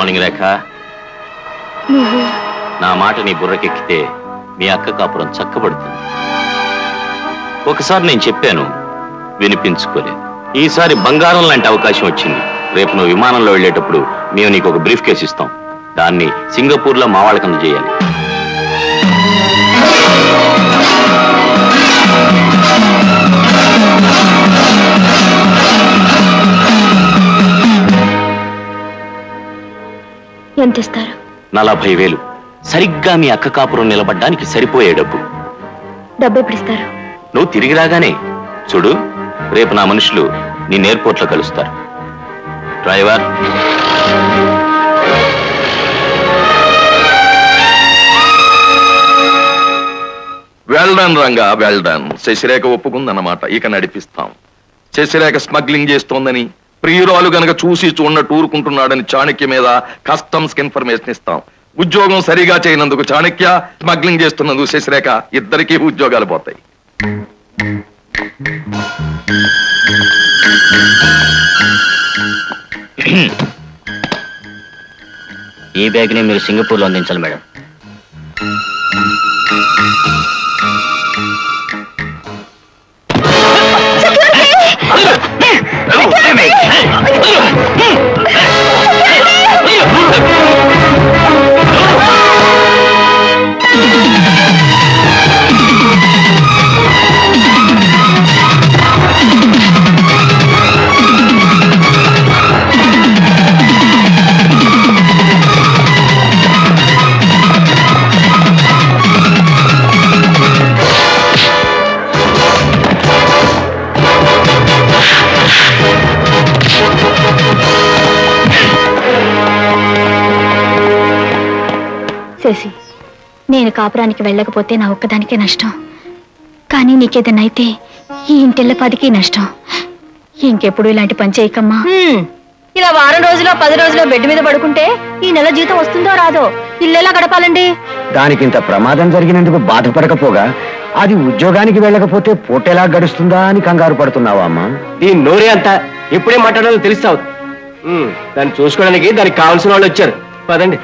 Morning రేఖ నువ్వు నా మాట నీ బుర్రకెక్కితే మీ అక్క కాపురం చక్కబడుతుంది ఒకసారి నేను చెప్పాను వినిపించుకోలేదు ఈసారి బంగారం లాంటి అవకాశం వచ్చింది రేపు నువ్వు విమానంలో వెళ్ళేటప్పుడు మేము నీకు ఒక బ్రీఫ్ కేసు ఇస్తాం దాన్ని సింగపూర్లో మా వాళ్ళకి అందజేయాలి ఎంత ఇస్తారు నలభై వేలు సరిగ్గా మీ అక్క కాపురం నిలబడ్డానికి సరిపోయే డబ్బు డబ్బు ఎప్పుడు ఇస్తారు నువ్వు తిరిగి రాగానే చూడు రేపు నా మనుషులు నీ ఎయిర్పోర్ట్లో కలుస్తారు driver well done Ranga well done Sasirekha ఒప్పుకుందన్నమాట ఇక నడిపిస్తాం శశిరేఖ స్మగ్లింగ్ చేస్తోందని ప్రియురాలు గనక చూసి చూడనట్టు ఊరుకుంటున్నాడని చాణక్య మీద కస్టమ్స్ కి ఇన్ఫర్మేషన్ ఇస్తాం ఉద్యోగం సరిగా చేయనందుకు చాణక్య స్మగ్లింగ్ చేస్తున్నందుకు శశిరేఖ ఇద్దరికీ ఉద్యోగాలు పోతాయి ఈ బ్యాగ్ని మీరు సింగపూర్లో అందించాలి మేడం శశి నేను కాపురానికి వెళ్ళకపోతే నా ఒక్కదానికే నష్టం కానీ నీకేదైనా అయితే ఈ ఇంటిల్లపాదికి నష్టం ఇంకెప్పుడు ఇలాంటి పని చేయకమ్మా ఇలా వారం రోజులో పది రోజులో బెడ్ మీద పడుకుంటే ఈ నెల జీతం వస్తుందో రాదో ఇల్లెలా గడపాలండి దానికింత ప్రమాదం జరిగినందుకు బాధపడకపోగా అది ఉద్యోగానికి వెళ్ళకపోతే పూటెలా గడుస్తుందా అని కంగారు పడుతున్నావా అమ్మా దీని నోరే అంత ఎప్పుడే మాట్లాడాలో తెలుస్తావు దాన్ని చూసుకోవడానికి దానికి కావాల్సిన వాళ్ళు వచ్చారు పదండి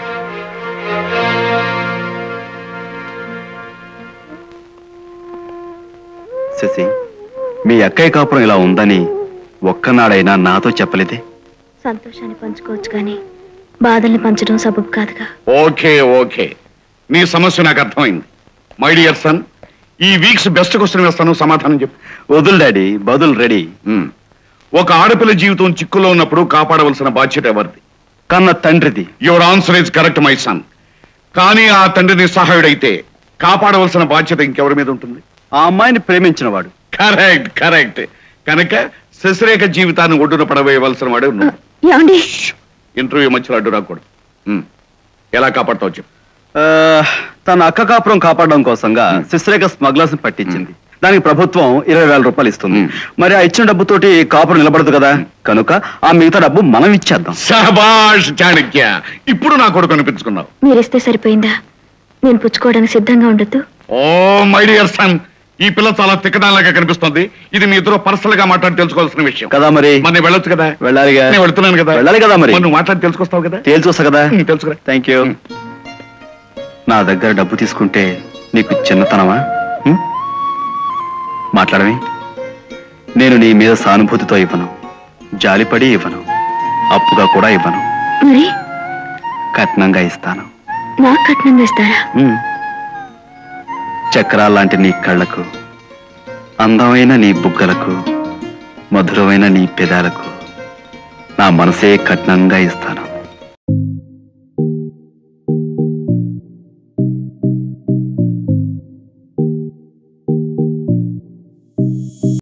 శశి మీ అక్కయ్య కాపురం ఇలా ఉందని ఒక్కనాడైనా నాతో చెప్పలేదే సంతోషాన్ని పంచుకోవచ్చు కానీ బాధల్ని పంచడం సబబు కాదుగా ఓకే ఓకే నీ సమస్య నాకు అర్థమైంది మై డియర్ సన్ ఈ వీక్స్ బెస్ట్ క్వశ్చన్ వేస్తాను సమాధానం చెప్పు వదులు డాడీ బదులు రెడీ మ్మ్. ఒక ఆడపిల్ల జీవితం చిక్కులో ఉన్నప్పుడు కాపాడవలసిన బాధ్యత ఎవరిది కన్న తండ్రిది your answer is correct my son కానీ ఆ తండ్రిని సహాయుడైతే కాపాడవలసిన బాధ్యత ఇంకెవరి మీద ఉంటుంది ఆ అమ్మాయిని ప్రేమించిన వాడు కరెక్ట్ కరెక్ట్ కనుక శశిరేఖ జీవితాన్ని ఒడ్డున పడవేయవలసిన వాడే నువ్వు ఏమండి ఇంటర్వ్యూ మధ్యలో అడ్డు రాకూడదు మ్మ్. ఎలా కాపాడతావు చెప్పు ఆ, తన అక్క కాపురం కాపాడడం కోసంగా శిశ్రేఖ స్మగ్లర్స్ పట్టించింది దానికి ప్రభుత్వం ఇరవై వేల రూపాయలు ఇస్తుంది మరి ఆ ఇచ్చిన డబ్బుతోటి కాపురం నిలబడదు కదా కనుక ఆ మిగతా డబ్బు మనం ఇచ్చేద్దాం సబాష్ చాణక్య ఇప్పుడు నా కొడుకు అనిపించుకున్నావు మీరిస్తే సరిపోయిందా నేను పుచ్చుకోవడానికి సిద్ధంగా ఉండొద్దు ఓ మై డియర్ సన్ ఈ పిల్ల చాలా తిక్కదానిలాగా కనిపిస్తుంది ఇది మీ ఇద్దరు పర్సనల్ గా మాట్లాడి తెలుసుకోవాల్సిన విషయం కదా మరి మరి నేను వెళ్ళొచ్చు కదా వెళ్ళాలిగా నేను వెళ్తున్నాను కదా వెళ్ళాలి కదా మరి మరి నువ్వు మాట్లాడి తెలుసుకొస్తావు కదా తేల్చొస్తా కదా ఉమ్, తెలుసుకురా థ్యాంక్ యూ నా దగ్గర డబ్బు తీసుకుంటే నీకు చిన్నతనమా ఉం? మాట్లాడమే నేను నీ మీద సానుభూతితో ఇవ్వను జాలిపడి ఇవ్వను అప్పుగా కూడా ఇవ్వను మరి కట్నంగా ఇస్తాను నాకు కట్నం వేస్తారా ఉం. చక్రాల్లాంటి నీ కళ్ళకు అందమైన నీ బుగ్గలకు మధురమైన నీ పెదాలకు నా మనసే కట్నంగా ఇస్తాను